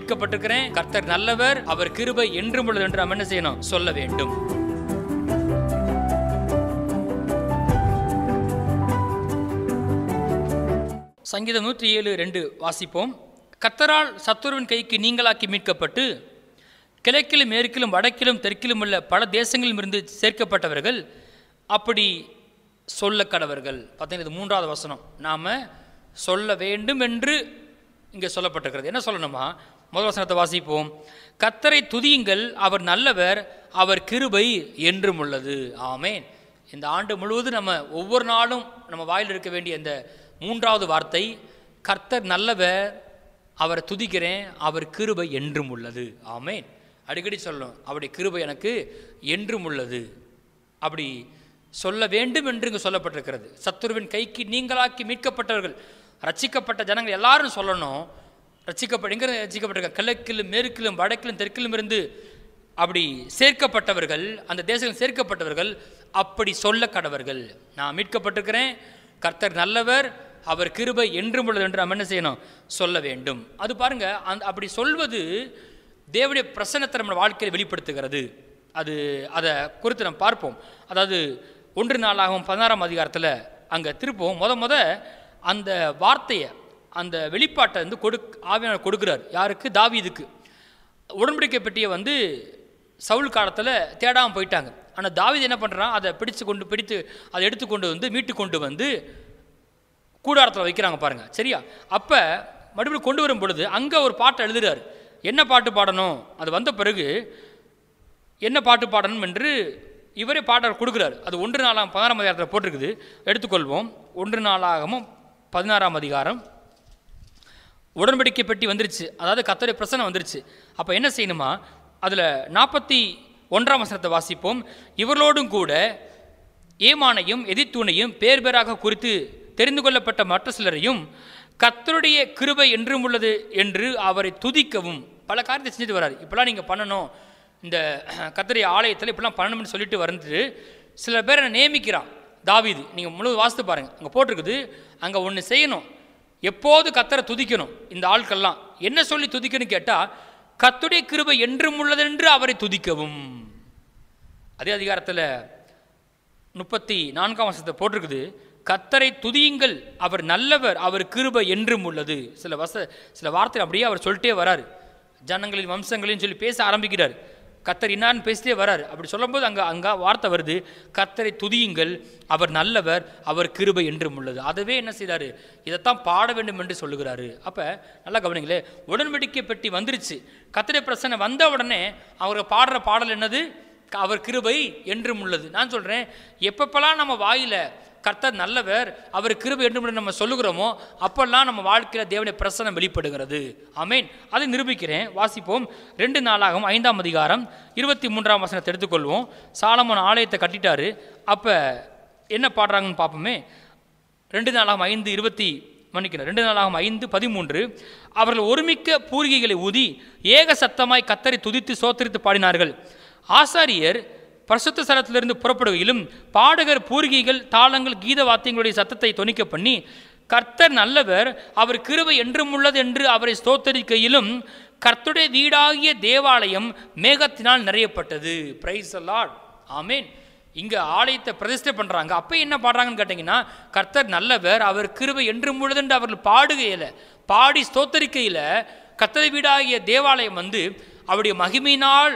மீட்கப்பட்டிருக்கிறேன் கர்த்தர் நல்லவர் அவர் கிருபை என்றும் உள்ளது என்று நாம் என்ன செய்யணும் சொல்ல வேண்டும் சங்கீதம் நூற்றி ஏழு ரெண்டு வாசிப்போம் கர்த்தரால் சத்துருவின் கைக்கு நீங்களாக்கி மீட்கப்பட்டு கிழக்கிலும் மேற்கிலும் வடக்கிலும் தெற்கிலும் உள்ள பல தேசங்களிலும் இருந்து சேர்க்கப்பட்டவர்கள் அப்படி சொல்ல கடவர்கள் பார்த்தீங்கன்னா இது மூன்றாவது வசனம் நாம் சொல்ல வேண்டும் என்று இங்கே சொல்லப்பட்டிருக்கிறது என்ன சொல்லணுமா முதல் வசனத்தை வாசிப்போம் கத்தரை துதியுங்கள் அவர் நல்லவர் அவர் கிருபை என்றும் உள்ளது ஆமேன் இந்த ஆண்டு முழுவதும் நம்ம ஒவ்வொரு நாளும் நம்ம வாயில் இருக்க வேண்டிய இந்த மூன்றாவது வார்த்தை கர்த்தர் நல்லவர் அவரை துதிக்கிறேன் அவர் கிருபை என்றும் உள்ளது ஆமேன் அடிக்கடி சொல்லணும் அவருடைய கிருபை எனக்கு என்றும் உள்ளது அப்படி சொல்ல வேண்டும் என்று இங்கு சொல்லப்பட்டிருக்கிறது சத்துருவின் கைக்கு நீங்களாக்கி மீட்கப்பட்டவர்கள் ரட்சிக்கப்பட்ட ஜனங்கள் எல்லாரும் சொல்லணும் ரட்சிக்கப்பட்ட எங்கே ரட்சிக்கப்பட்டிருக்க கிழக்கிலும் மேற்கிலும் வடக்கிலும் தெற்கிலும் இருந்து அப்படி சேர்க்கப்பட்டவர்கள் அந்த தேசத்தில் சேர்க்கப்பட்டவர்கள் அப்படி சொல்ல கடவர்கள் நான் மீட்கப்பட்டிருக்கிறேன் கர்த்தர் நல்லவர் அவர் கிருபை என்றும் உள்ளது என்று நாம் என்ன செய்யணும் சொல்ல வேண்டும் அது பாருங்க அந்த அப்படி சொல்வது தேவனுடைய பிரசன்னத்தை நம்ம வாழ்க்கையில் வெளிப்படுத்துகிறது அது அதை குறித்து நம்ம பார்ப்போம் அதாவது ஒன்று நாளாகவும் பதினாறாம் அதிகாரத்தில் அங்கே திருப்பவும் முத முத அந்த வார்த்தையை அந்த வெளிப்பாட்டை வந்து கொடு ஆவியானவர் கொடுக்குறார் யாருக்கு தாவீதுக்கு உடன்படிக்கை பெட்டியை வந்து சவுல் காலத்தில் தேடாமல் போயிட்டாங்க ஆனால் தாவீது என்ன பண்ணுறான் அதை பிடிச்சு கொண்டு பிடித்து அதை எடுத்துக்கொண்டு வந்து மீட்டு கொண்டு வந்து கூடாரத்தில் வைக்கிறாங்க பாருங்க சரியா அப்போ மறுபடியும் கொண்டு வரும் பொழுது அங்கே ஒரு பாட்டை எழுதுறாரு என்ன பாட்டு பாடணும் அது வந்த பிறகு என்ன பாட்டு பாடணும் என்று இவரே பாடல் கொடுக்குறாரு அது ஒன்று நாளாம் பதினாறாம் அதிகாரத்தில் போட்டிருக்குது எடுத்துக்கொள்வோம் ஒன்று நாளாகமும் பதினாறாம் அதிகாரம் உடன்படிக்கை பெட்டி வந்துருச்சு அதாவது கத்தரை பிரசனம் வந்துருச்சு அப்போ என்ன செய்யணுமா அதில் நாற்பத்தி ஒன்றாம் வசனத்தை வாசிப்போம் இவர்களோடும் கூட ஏமானையும் எதிர்த்தூணையும் பேர் பேராக குறித்து தெரிந்து கொள்ளப்பட்ட மற்ற சிலரையும் கத்தருடைய கிருபை என்றும் உள்ளது என்று அவரை துதிக்கவும் பல காரியத்தை செஞ்சுட்டு வராரு இப்படிலாம் நீங்கள் பண்ணணும் இந்த கத்தருடைய ஆலயத்தில் இப்படிலாம் பண்ணணும்னு சொல்லிட்டு வந்து சில பேரை நியமிக்கிறான் தாவீது நீங்கள் முழு வாசித்து பாருங்கள் அங்கே போட்டிருக்குது அங்கே ஒன்று செய்யணும் எப்போது கத்தரை துதிக்கணும் இந்த ஆட்கள்லாம் என்ன சொல்லி துதிக்கணும்னு கேட்டால் கத்துடைய கிருபை என்றும் உள்ளதென்று அவரை துதிக்கவும் அதே அதிகாரத்தில் முப்பத்தி நான்காம் வருஷத்தை போட்டிருக்குது கத்தரை துதியுங்கள் அவர் நல்லவர் அவர் கிருபை என்றும் உள்ளது சில வச சில வார்த்தை அப்படியே அவர் சொல்லிட்டே வராரு ஜனங்களின் வம்சங்களின் சொல்லி பேச ஆரம்பிக்கிறார் கத்தர் இன்னான்னு பேசிட்டே வராரு அப்படி சொல்லும்போது அங்கே அங்கே வார்த்தை வருது கத்தரை துதியுங்கள் அவர் நல்லவர் அவர் கிருபை என்றும் உள்ளது அதவே என்ன செய்கிறாரு இதைத்தான் பாட வேண்டும் என்று சொல்லுகிறாரு அப்போ நல்லா கவனிங்களே உடன்படிக்கை பெட்டி வந்துருச்சு கத்தரை பிரச்சனை வந்த உடனே அவர் பாடுற பாடல் என்னது அவர் கிருபை என்றும் உள்ளது நான் சொல்கிறேன் எப்பப்பெல்லாம் நம்ம வாயில் கர்த்தர் நல்லவர் அவர் கிருபை என்றும் உள்ளது நம்ம சொல்லுகிறோமோ அப்பெல்லாம் நம்ம வாழ்க்கையில் தேவனுடைய பிரசனம் வெளிப்படுகிறது ஆமேன் அதை நிரூபிக்கிறேன் வாசிப்போம் ரெண்டு நாளாகவும் ஐந்தாம் அதிகாரம் இருபத்தி மூன்றாம் வசனத்தை எடுத்துக்கொள்வோம் சாலமோன் ஆலயத்தை கட்டிட்டாரு அப்போ என்ன பாடுறாங்கன்னு பார்ப்போமே ரெண்டு நாளாகும் ஐந்து இருபத்தி மன்னிக்கிறேன் ரெண்டு நாளாகும் ஐந்து பதிமூன்று அவர்கள் ஒருமிக்க பூரிகைகளை ஊதி ஏக சத்தமாய் கத்தரை துதித்து சோத்தரித்து பாடினார்கள் ஆசாரியர் பரிசுத்த ஸ்தலத்திலிருந்து புறப்படுகையிலும் பாடகர் பூரிகைகள் தாளங்கள் கீத வாத்தியங்களுடைய சத்தத்தை தொனிக்க பண்ணி கர்த்தர் நல்லவர் அவர் கிருபை என்றும் உள்ளது என்று அவரை ஸ்தோத்தரிக்கையிலும் கர்த்தருடைய வீடாகிய தேவாலயம் மேகத்தினால் நிறையப்பட்டது பிரைஸ் லார்ட் ஆமேன் இங்க ஆலயத்தை பிரதிஷ்டை பண்றாங்க அப்ப என்ன பாடுறாங்கன்னு கேட்டீங்கன்னா கர்த்தர் நல்லவர் அவர் கிருபை என்றும் உள்ளது என்று அவர்கள் பாடுகையில பாடி ஸ்தோத்தரிக்கையில கர்த்தர் வீடாகிய தேவாலயம் வந்து அவருடைய மகிமையினால்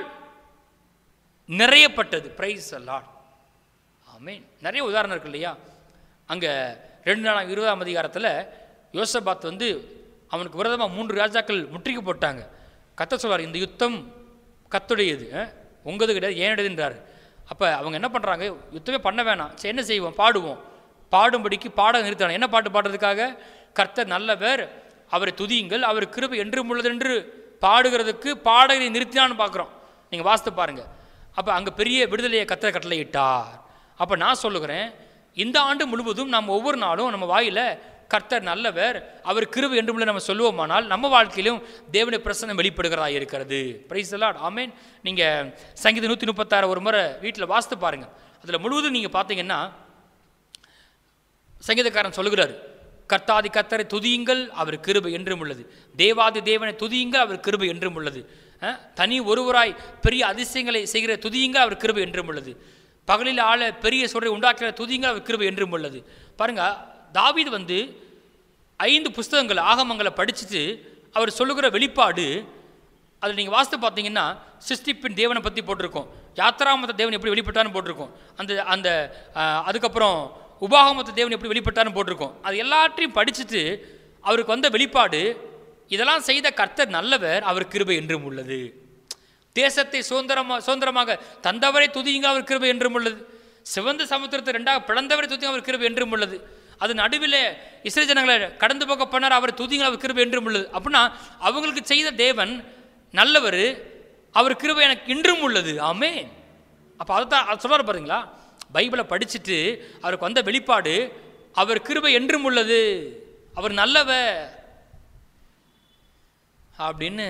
நிறையப்பட்டது பிரைஸ் லார்ட் ஆமேன் நிறைய உதாரணம் இருக்கு இல்லையா அங்கே ரெண்டு நாளாம் இருபதாம் அதிகாரத்தில் யோசபாத் வந்து அவனுக்கு விரோதமாக மூன்று ராஜாக்கள் முற்றுகை போட்டாங்க கத்த சொல்வார் இந்த யுத்தம் கத்துடையது உங்கது கிடையாது ஏனடையதுன்றார் அப்போ அவங்க என்ன பண்ணுறாங்க யுத்தமே பண்ண வேணாம் சரி என்ன செய்வோம் பாடுவோம் பாடும்படிக்கு பாட நிறுத்தணும் என்ன பாட்டு பாடுறதுக்காக கர்த்தர் நல்லவர் அவரை துதியுங்கள் அவர் கிருபை என்றும் உள்ளது என்று பாடுகிறதுக்கு பாடகரை நிறுத்தினான்னு பார்க்குறோம் நீங்கள் வாசித்து பாருங்கள் அப்போ அங்கே பெரிய விடுதலையை கத்திர கட்டளையிட்டார் அப்போ நான் சொல்லுகிறேன் இந்த ஆண்டு முழுவதும் நாம் ஒவ்வொரு நாளும் நம்ம வாயில் கர்த்தர் நல்லவர் அவர் கிருபை என்று உள்ள நம்ம சொல்லுவோமானால் நம்ம வாழ்க்கையிலும் தேவனுடைய பிரசனம் வெளிப்படுகிறதா இருக்கிறது பிரைஸ் லார்ட் ஆமேன் நீங்கள் சங்கீத நூற்றி முப்பத்தாறு ஒரு முறை வீட்டில் வாசித்து பாருங்கள் அதில் முழுவதும் நீங்கள் பார்த்தீங்கன்னா சங்கீதக்காரன் சொல்லுகிறாரு கர்த்தாதி கர்த்தரை துதியுங்கள் அவர் கிருபை என்றும் உள்ளது தேவாதி தேவனை துதியுங்கள் அவர் கிருபை என்றும் உள்ளது அஹ், தனி ஒருவராய் பெரிய அதிசயங்களை செய்கிற துதியுங்கள் அவர் கிருபை என்றும் உள்ளது பகலில் ஆள பெரிய சொல்றை உண்டாக்குகிற துதியுங்கள் அவர் கிருபை என்றும் உள்ளது பாருங்க தாவீது வந்து ஐந்து புஸ்தகங்கள் ஆகமங்களை படிச்சுட்டு அவர் சொல்லுகிற வெளிப்பாடு அதில் நீங்கள் வாசித்து பார்த்தீங்கன்னா சிருஷ்டிப்பின் தேவனை பற்றி போட்டிருக்கோம் யாத்திராமத்த தேவன் எப்படி வெளிப்பட்டான்னு போட்டிருக்கோம் அந்த அந்த ஆஹ், அதுக்கப்புறம் உபாகமத்த தேவன் எப்படி வெளிப்பட்டான்னு போட்டிருக்கோம் அது எல்லாத்தையும் படிச்சுட்டு அவருக்கு வந்த வெளிப்பாடு இதெல்லாம் செய்த கர்த்தர் நல்லவர் அவர் கிருபை என்றும் உள்ளது தேசத்தை சுதந்திரமா சுதந்திரமாக தந்தவரை துதியுங்க அவர் கிருபை என்றும் உள்ளது சிவந்த சமுத்திரத்தை ரெண்டாக பிளந்தவரை துதியுங்க அவர் கிருபை என்றும் உள்ளது அது நடுவில் இஸ்ரேல் ஜனங்களை கடந்து போக பண்ணார் அவர் துதியுங்க அவர் கிருபை என்றும் உள்ளது அப்படின்னா அவங்களுக்கு செய்த தேவன் நல்லவர் அவர் கிருபை எனக்கு இன்றும் உள்ளது ஆமே அப்போ அதை தான் அது சொல்றாரு பாருங்களா பைபிளை படிச்சுட்டு அவருக்கு வந்த வெளிப்பாடு அவர் கிருபை என்றும் உள்ளது அவர் நல்லவர் அப்படின்னு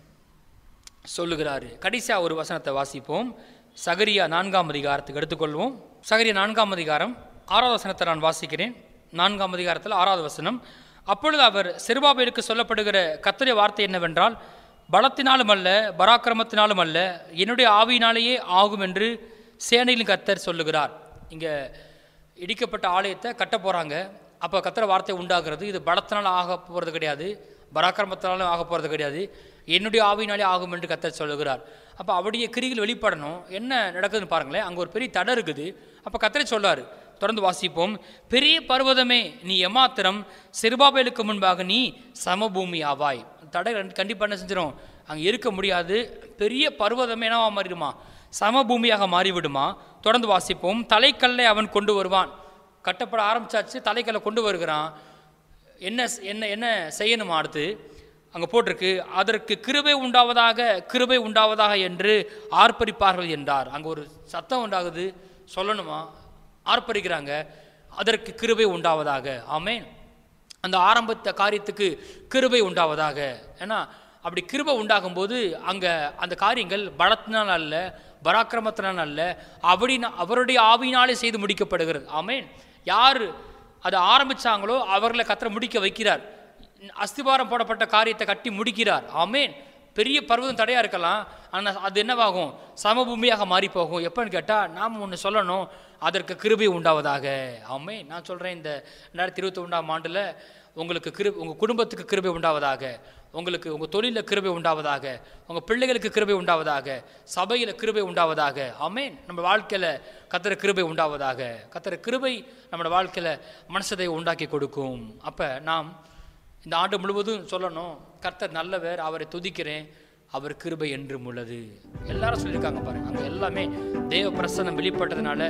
சொல்லுகிறாரு கடைசியா ஒரு வசனத்தை வாசிப்போம் சகரியா நான்காம் அதிகாரத்துக்கு எடுத்துக்கொள்வோம் சகரியா நான்காம் அதிகாரம் ஆறாவது வசனத்தை நான் வாசிக்கிறேன் நான்காம் அதிகாரத்தில் ஆறாவது வசனம் அப்பொழுது அவர் சிறுபாபேலுக்கு சொல்லப்படுகிற கர்த்தருடைய வார்த்தை என்னவென்றால் பலத்தினாலும் அல்ல பராக்கிரமத்தினாலும் அல்ல என்னுடைய ஆவியினாலேயே ஆகும் என்று சேனையின் கர்த்தர் சொல்லுகிறார் இங்கே இடிக்கப்பட்ட ஆலயத்தை கட்ட போகிறாங்க அப்போ கத்திர வார்த்தை உண்டாகிறது இது பலத்தினால் ஆக போகிறது கிடையாது பராக்கிரமத்தினாலும் ஆக போகிறது கிடையாது என்னுடைய ஆவியினாலே ஆகும் என்று கத்தர் சொல்லுகிறார் அப்போ அவருடைய கிரிகள் வெளிப்படணும் என்ன நடக்குதுன்னு பாருங்களேன் அங்கே ஒரு பெரிய தடை இருக்குது அப்போ கத்தரை சொல்லார் தொடர்ந்து வாசிப்போம் பெரிய பர்வதமே நீ எமாத்திரம் சிறுபாபேலுக்கு முன்பாக நீ சமபூமி ஆவாய் தடை கண்டிப்பாக என்ன செஞ்சிடும் அங்கே இருக்க முடியாது பெரிய பர்வதமே என்னவா மாறிடுமா சமபூமியாக மாறிவிடுமா தொடர்ந்து வாசிப்போம் தலைக்கல்லை அவன் கொண்டு வருவான் கட்டப்பட ஆரம்பிச்சாச்சு தலைக்கல்லை கொண்டு வருகிறான் என்ன என்ன என்ன செய்யணுமா அடுத்து அங்கே போட்டிருக்கு அதற்கு கிருபை உண்டாவதாக கிருபை உண்டாவதாக என்று ஆர்ப்பரிப்பார்கள் என்றார் அங்கே ஒரு சத்தம் உண்டாகுது சொல்லணுமா ஆர்ப்பரிக்கிறாங்க அதற்கு கிருபை உண்டாவதாக ஆமென் அந்த ஆரம்பித்த காரியத்துக்கு கிருபை உண்டாவதாக ஏன்னா அப்படி கிருபை உண்டாகும்போது அங்கே அந்த காரியங்கள் பலத்தினால் அல்ல பராக்கிரமத்தினால் அல்ல அப்படி அவருடைய ஆவியினாலே செய்து முடிக்கப்படுகிறது ஆமென் யார் அதை ஆரம்பிச்சாங்களோ அவர்களை கத்தரை முடிக்க வைக்கிறார் அஸ்திபாரம் போடப்பட்ட காரியத்தை கட்டி முடிக்கிறார் ஆமென் பெரிய பர்வதம் தடையாக இருக்கலாம் ஆனால் அது என்னவாகும் சமபூமியாக மாறி போகும் எப்போன்னு கேட்டால் நாம் ஒன்று சொல்லணும் அதற்கு கிருபை உண்டாவதாக ஆமே நான் சொல்கிறேன் இந்த ரெண்டாயிரத்தி இருபத்தி ஒன்றாம் ஆண்டில் உங்களுக்கு கிரு உங்கள் குடும்பத்துக்கு கிருபை உண்டாவதாக உங்களுக்கு உங்கள் தொழிலில் கிருபை உண்டாவதாக உங்கள் பிள்ளைகளுக்கு கிருபை உண்டாவதாக சபையில் கிருபை உண்டாவதாக ஆமேன் நம்ம வாழ்க்கையில் கத்திர கிருபை உண்டாவதாக கத்திர கிருபை நம்மளோட வாழ்க்கையில் மனசதை உண்டாக்கி கொடுக்கும் அப்போ நாம் இந்த ஆண்டு முழுவதும் சொல்லணும் கர்த்தர் நல்லவர் அவரை துதிக்கிறேன் அவர் கிருபை என்றும் உள்ளது எல்லாரும் சொல்லியிருக்காங்க பாருங்க அங்கே எல்லாமே தேவ பிரசன்னம் வெளிப்பட்டதுனால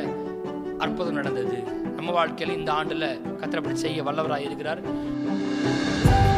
அற்புதம் நடந்தது நம்ம வாழ்க்கையில் இந்த ஆண்டில் கர்த்தர் அப்படி செய்ய வல்லவராக இருக்கிறார்